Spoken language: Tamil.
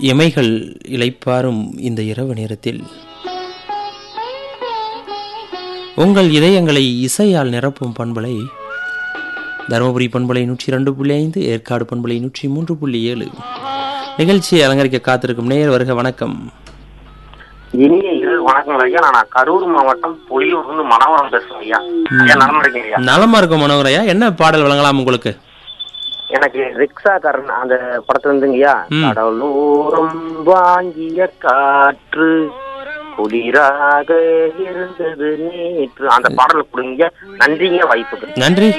இமைகள் இளைப்பாரும் இந்த இரவு நேரத்தில் உங்கள் இதயங்களை இசையால் நிரப்பும் பண்பலை தருமபுரி பண்பலை நூற்றி ரெண்டு புள்ளி ஐந்து ஏற்காடு பண்பலை நூற்றி மூன்று புள்ளி ஏழு நிகழ்ச்சியை அலங்கரிக்க காத்திருக்கும் நேயர் வருக வணக்கம் இனிய இரவு வணக்கம் ஐயா நான் கரூர் மாவட்டம் பொலியூர் இருந்து மனவரம் பேசுறேன் ஐயா ஐயா நலம் இருக்கீங்க ஐயா நலமா இருக்கும் மனோகரையா என்ன பாடல் வழங்கலாம் உங்களுக்கு எனக்கு ரிக்ஷாக்காரன் அந்த படத்துல இருந்துங்கய்யா ம். கடலோரம் வாங்கிய காற்று குளிராக இருந்தது நேற்று அந்த பாடல் கொடுங்க நன்றிங்க வாய்ப்புக்கு நன்றி